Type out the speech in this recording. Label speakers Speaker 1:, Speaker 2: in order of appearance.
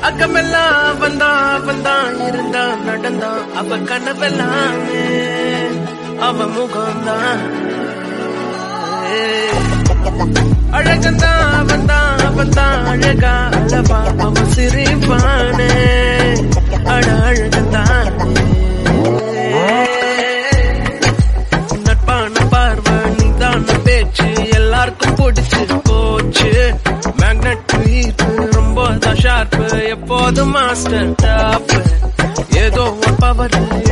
Speaker 1: அக்கமெல்லாம் வந்தா வந்தா இருந்தா நடந்தா அவ கனவெல்லாமே அவ முகம்தான் அழகந்தா வந்தா வந்தா அழகா அளவா அவ சிரிப்பானே அட அழகந்தானே நட்பான பார்வை நீதான பேச்சு எல்லாருக்கும் பிடிச்சு போச்சு மேக்னெட் ஈர்ப்பு ரொம்ப தான் ஷார்ப்பு எப்போதும் மாஸ்டர் டாப் ஏதோ ஒரு பவர்